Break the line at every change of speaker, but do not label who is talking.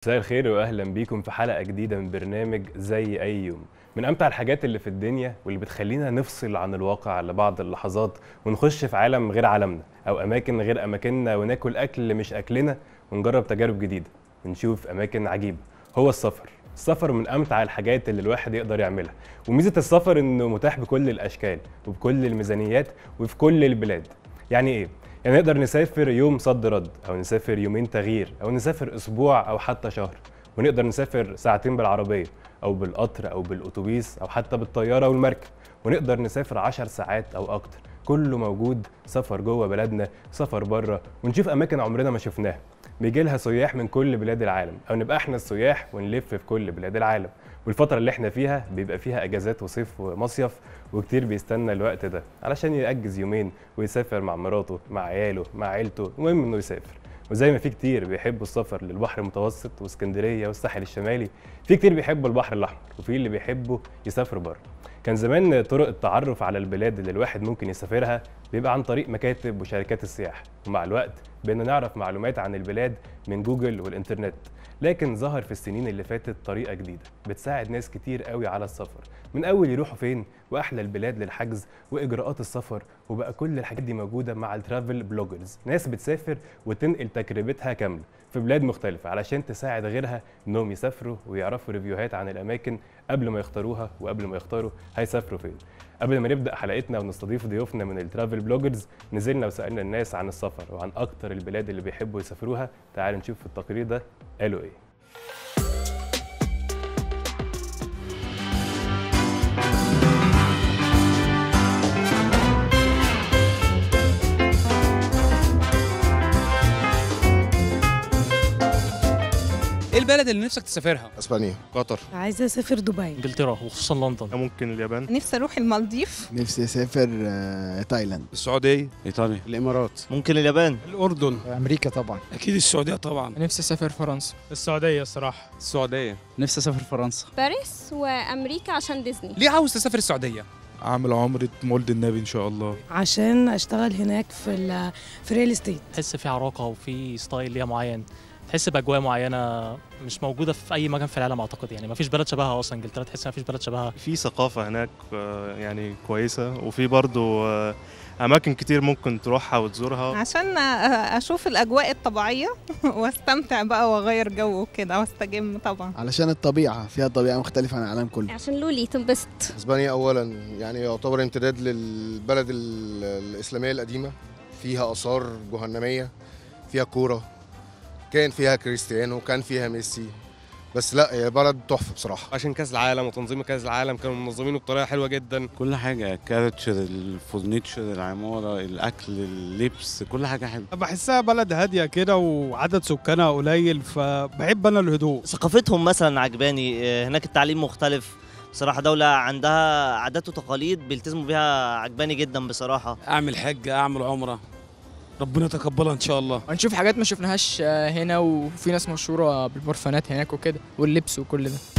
مساء الخير واهلا بيكم في حلقه جديده من برنامج زي اي يوم من امتع الحاجات اللي في الدنيا واللي بتخلينا نفصل عن الواقع لبعض اللحظات ونخش في عالم غير عالمنا او اماكن غير اماكننا وناكل اكل مش اكلنا ونجرب تجارب جديده ونشوف اماكن عجيبه هو السفر السفر من امتع الحاجات اللي الواحد يقدر يعملها وميزه السفر انه متاح بكل الاشكال وبكل الميزانيات وفي كل البلاد يعني ايه يعني نقدر نسافر يوم صد رد او نسافر يومين تغيير او نسافر اسبوع او حتى شهر ونقدر نسافر ساعتين بالعربيه او بالقطر او بالاتوبيس او حتى بالطياره والمركب ونقدر نسافر عشر ساعات او اكتر كله موجود سفر جوه بلدنا سفر بره ونشوف اماكن عمرنا ما شفناها بيجي لها سياح من كل بلاد العالم او نبقى احنا السياح ونلف في كل بلاد العالم والفتره اللي احنا فيها بيبقى فيها اجازات وصيف ومصيف وكتير بيستنى الوقت ده علشان يأجز يومين ويسافر مع مراته مع عياله مع عيلته المهم انه يسافر وزي ما في كتير بيحبوا السفر للبحر المتوسط واسكندريه والساحل الشمالي في كتير بيحبوا البحر الاحمر وفي اللي بيحبوا يسافروا بره كان زمان طرق التعرف على البلاد اللي الواحد ممكن يسافرها بيبقى عن طريق مكاتب وشركات السياحه ومع الوقت بقينا نعرف معلومات عن البلاد من جوجل والانترنت لكن ظهر في السنين اللي فاتت طريقه جديده بتساعد ناس كتير قوي على السفر من اول يروحوا فين واحلى البلاد للحجز واجراءات السفر وبقى كل الحاجات دي موجوده مع الترافل بلوجرز ناس بتسافر وتنقل تجربتها كامله في بلاد مختلفه علشان تساعد غيرها انهم يسافروا ويعرفوا ريفيوهات عن الاماكن قبل ما يختاروها وقبل ما يختاروا هيسافروا فين قبل ما نبدا حلقتنا ونستضيف ضيوفنا من الترافل بلوجرز نزلنا وسالنا الناس عن السفر وعن اكتر البلاد اللي بيحبوا يسافروها تعالوا نشوف في التقرير ده قالوا ايه
ايه البلد اللي نفسك تسافرها؟
اسبانيا
قطر
عايزة أسافر دبي
انجلترا وخصوصا لندن
ممكن اليابان
نفسي اروح المالديف
نفسي اسافر آه، تايلاند
السعوديه
ايطاليا
الامارات
ممكن اليابان
الاردن
امريكا طبعا
اكيد السعوديه طبعا
نفسي اسافر فرنسا
السعوديه الصراحه
السعوديه
نفسي اسافر فرنسا
باريس وامريكا عشان ديزني
ليه عاوز تسافر السعوديه؟
اعمل عمره مولد النبي ان شاء الله
عشان أشتغل هناك في ال في ريل استيت
تحس في عراقه وفي ستايل ليها معين تحس باجواء معينه مش موجوده في اي مكان في العالم اعتقد يعني ما فيش بلد شبهها اصلا انجلترا تحس ما فيش بلد شبهها
في ثقافة هناك آه، يعني كويسة وفي برضو آه، أماكن كتير ممكن تروحها وتزورها
عشان اشوف الاجواء الطبيعيه واستمتع بقى واغير جو وكده واستجم طبعا
علشان الطبيعه فيها طبيعه مختلفه عن العالم كله
عشان لولي تنبسط
اسبانيا اولا يعني يعتبر امتداد للبلد ال- الاسلاميه القديمه فيها اثار جهنميه فيها كوره كان فيها كريستيانو كان فيها ميسي بس لا هي بلد تحفه بصراحه
عشان كأس العالم وتنظيم كأس العالم كانوا منظمينه بطريقة حلوة جدا
كل حاجة كارتشر الفورنيتشر العمارة الأكل اللبس كل حاجة حلوة
بحسها بلد هاديه كده وعدد سكانها قليل فبحب انا الهدوء
ثقافتهم مثلا عجباني آه، هناك التعليم مختلف بصراحة دولة عندها عادات وتقاليد بيلتزموا بيها عجباني جدا بصراحة
اعمل حج اعمل عمره ربنا يتقبلها ان شاء الله
هنشوف حاجات ما شفناهاش هنا وفي ناس مشهوره بالبرفانات هناك وكده واللبس وكل ده